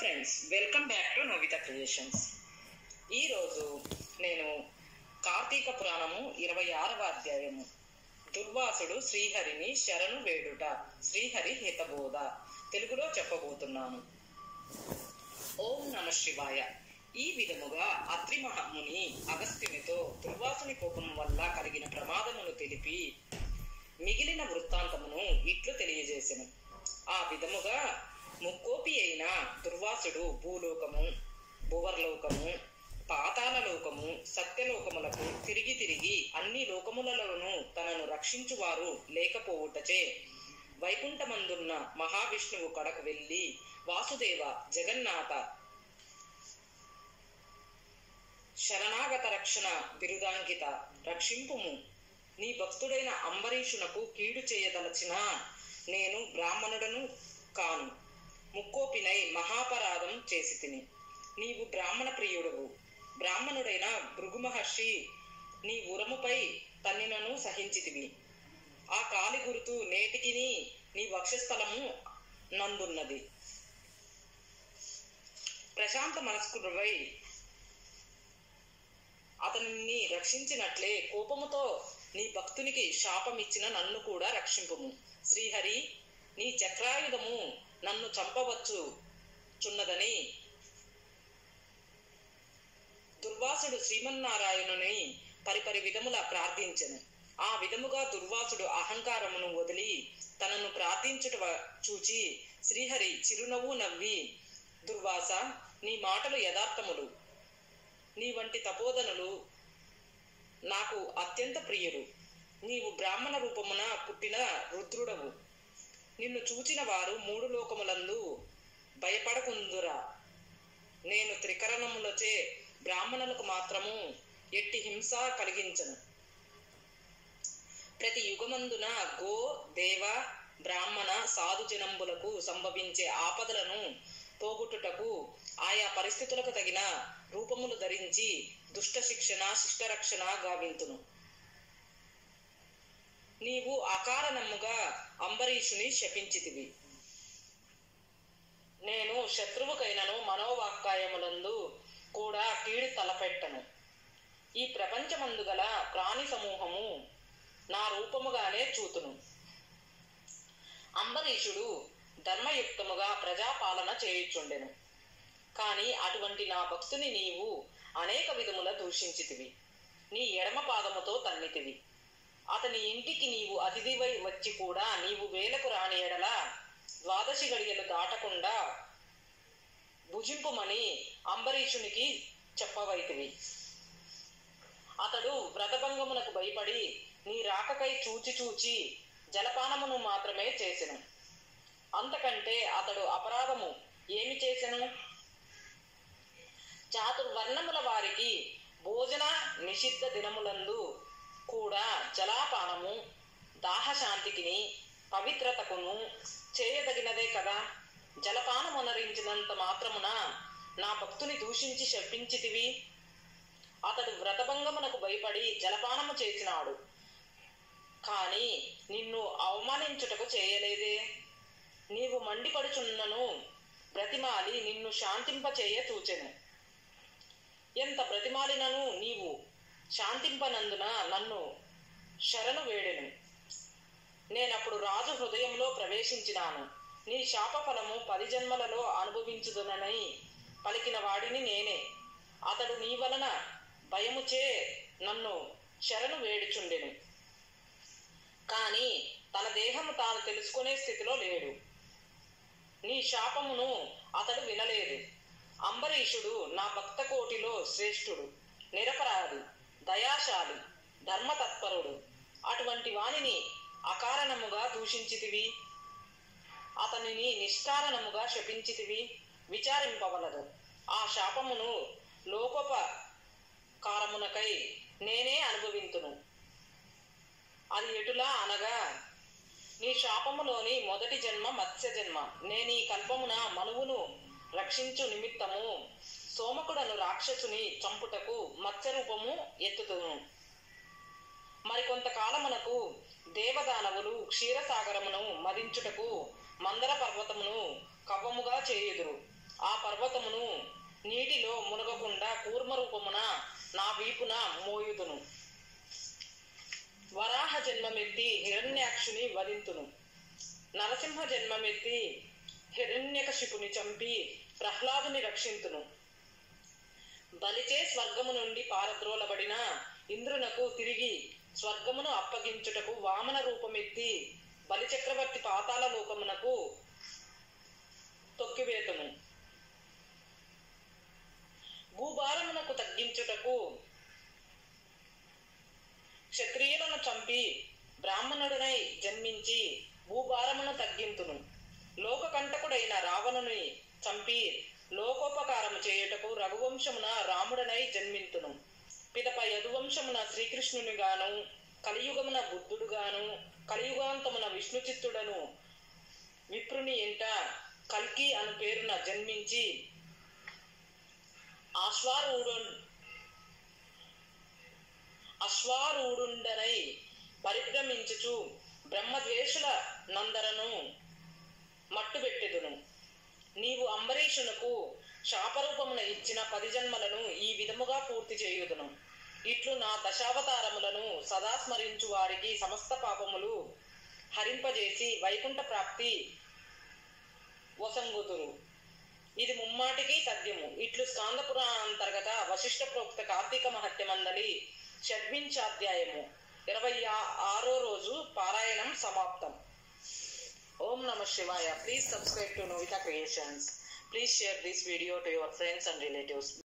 friends welcome back to Novita creations ఈరోజు నేను కార్తీక పురాణము ఇరవై ఆరవ అధ్యాయము దుర్వాసుడు శ్రీహరిని శరణు వేడుట శ్రీహరి హితబోధ తెలుగులో చెప్పబోతున్నాను ఓం నమ శివాయ ఈ విధముగా అత్రి మహాముని అగస్త్యునితో దుర్వాసుని కోపం వల్ల కలిగిన ప్రమాదమును తెలిపి మిగిలిన వృత్తాంతమును ఇట్లు తెలియజేసెను ఆ విధముగా ముక్కోపి అయిన దుర్వాసుడు భూలోకము భువర్లోకము పాతాల లోకము సత్యలోకములకు తిరిగి తిరిగి అన్ని లోకములలోనూ తనను రక్షించువారు లేకపోవుటచే వైకుంఠమందున్న మహావిష్ణువు కడకు వెళ్ళి వాసుదేవ జగన్నాథ శరణాగత రక్షణ బిరుదాంకిత రక్షింపుము నీ భక్తుడైన అంబరీషునకు కీడు చేయదలచిన నేను బ్రాహ్మణుడను కాను ముక్కోపినై మహాపరాధం చేసి తిని నీవు బ్రాహ్మణ ప్రియుడువు బ్రాహ్మణుడైన భృగు మహర్షి నీ ఉరముపై తన్నినను సహించితివి ఆ కాలి గురుతు నేటికిని నీ వక్షస్థలము నందున్నది ప్రశాంత మనస్కుడువై అతనిని రక్షించినట్లే కోపముతో నీ భక్తునికి శాపమిచ్చిన నన్ను కూడా రక్షింపుము శ్రీహరి నీ చక్రాయుధము నన్ను చంపవచ్చు చున్నదని దుర్వాసుడు శ్రీమన్నారాయణుని పరిపరి విధముల ప్రార్థించెను ఆ విధముగా దుర్వాసుడు అహంకారమును వదిలి తనను ప్రార్థించుట చూచి శ్రీహరి చిరునవ్వు నవ్వి దుర్వాస నీ మాటలు యథార్థములు నీ వంటి తపోధనులు నాకు అత్యంత ప్రియుడు నీవు బ్రాహ్మణ రూపమున పుట్టిన రుద్రుడవు నిన్ను చూచిన వారు మూడు లోకములందు భయపడకుందురా నేను త్రికరణములచే బ్రాహ్మణులకు మాత్రము ఎట్టి హింస కలిగించను ప్రతి యుగమందున గో దేవ బ్రాహ్మణ సాధుజనంబులకు సంభవించే ఆపదలను పోగొట్టుటకు ఆయా పరిస్థితులకు తగిన రూపములు ధరించి దుష్ట శిక్షణ శిష్టరక్షణ గావింతును నీవు అకారణముగా అంబరీషుని శపించితివి నేను శత్రువుకైనను మనోవాక్కాయములందు కూడా కీడు తలపెట్టను ఈ ప్రపంచమందు గల ప్రాణి సమూహము నా రూపముగానే చూతును అంబరీషుడు ధర్మయుక్తముగా ప్రజాపాలన చేయుచుండెను కాని అటువంటి నా భక్తుని నీవు అనేక విధముల దూషించితివి నీ ఎడమ పాదముతో తన్నితివి అతని ఇంటికి నీవు అతిథివై వచ్చి కూడా నీవు వేలకు రాని ఎడల ద్వాదశి గడియలు దాటకుండా భుజింపుమని అంబరీషునికి చెప్పవైతివి అతడు వ్రతభంగమునకు భయపడి నీ రాకకై చూచి చూచి జలపానమును మాత్రమే చేసెను అంతకంటే అతడు అపరాధము ఏమి చేసెను చాతుర్వర్ణముల వారికి భోజన నిషిద్ధ దినములందు కూడా జలాపానము దాహశాంతికిని పవిత్రతకును చేయదగినదే కదా జలపానమునరించినంత మాత్రమున నా భక్తుని దూషించి శపించితివి అతడు వ్రతభంగమునకు భయపడి జలపానము చేసినాడు కాని నిన్ను అవమానించుటకు చేయలేదే నీవు మండిపడుచున్నను బ్రతిమాలి నిన్ను శాంతింపచేయ చూచెను ఎంత బ్రతిమాలినను నీవు శాంతింపనందున నన్ను శరణు వేడెను నేనప్పుడు రాజు హృదయంలో ప్రవేశించినాను నీ శాపఫలము పది జన్మలలో అనుభవించుదునని పలికిన వాడిని నేనే అతడు నీ వలన భయముచే నన్ను శరణు వేడుచుండెను కాని తన దేహము తాను తెలుసుకునే స్థితిలో లేడు నీ శాపమును అతడు వినలేదు అంబరీషుడు నా భక్త కోటిలో శ్రేష్ఠుడు నిరపరాధి దయాశాలి ధర్మతత్పరుడు అటువంటి వానిని అకారణముగా దూషించితివి అతనిని నిష్కారణముగా శపించితివి విచారింపవలదు ఆ శాపమును లోకోపకారమునకై నేనే అనుభవింతును అది ఎటులా అనగా నీ శాపములోని మొదటి జన్మ మత్స్య జన్మ నేను ఈ కల్పమున మనువును రక్షించు నిమిత్తము సోమకుడను రాక్షసుని చంపుటకు మత్స్య రూపము ఎత్తుతును మరికొంతకాలమునకు దేవదానవులు క్షీరసాగరమును మదించుటకు మందర పర్వతమును కవ్వముగా చేయుదురు ఆ పర్వతమును నీటిలో మునగకుండా కూర్మ రూపమున నా వీపున మోయుదును వరాహ జన్మమెత్తి హిరణ్యాక్షుని వధింతును నరసింహ జన్మమెత్తి హిరణ్యకశిపుని చంపి ప్రహ్లాదుని రక్షింతును బలిచే స్వర్గము నుండి పారద్రోలబడిన ఇంద్రునకు తిరిగి స్వర్గమును అప్పగించుటకు వామన రూపమెత్తి బలిచక్రవర్తి పాతాల లోకమునకు తొక్కివేతును భూభారమునకు తగ్గించుటకు క్షత్రియులను చంపి బ్రాహ్మణుడనై జన్మించి భూభారమును తగ్గింతును లోకకంటకుడైన రావణుని చంపి లోకోపకారము చేయుటకు రఘువంశమున రాముడనై జన్మింతును పిదప యదువంశమున శ్రీకృష్ణుని గాను కలియుగమున బుద్ధుడుగాను కలియుగాంతమున విష్ణుచిత్తుడను విప్రుని ఎంట కల్కి అను పేరున జన్మించి ఆశ్వారూఢు అశ్వారూఢుండనై పరిభ్రమించుచు బ్రహ్మద్వేషుల నందరను మట్టుబెట్టెదును నీవు అంబరీషునకు శాపరూపమున ఇచ్చిన పది జన్మలను ఈ విధముగా పూర్తి చేయుదును ఇట్లు నా దశావతారములను సదా స్మరించు వారికి సమస్త పాపములు హరింపజేసి వైకుంఠ ప్రాప్తి వసంగుదురు ఇది ముమ్మాటికి తథ్యము ఇట్లు స్కాంద పురాణ అంతర్గత వశిష్ఠ ప్రోక్త కార్తీక మహత్యమందలి షడ్వించాధ్యాయము ఇరవై ఆరో రోజు పారాయణం సమాప్తం ఓం నమ శివాయ please subscribe to Novita creations please share this video to your friends and relatives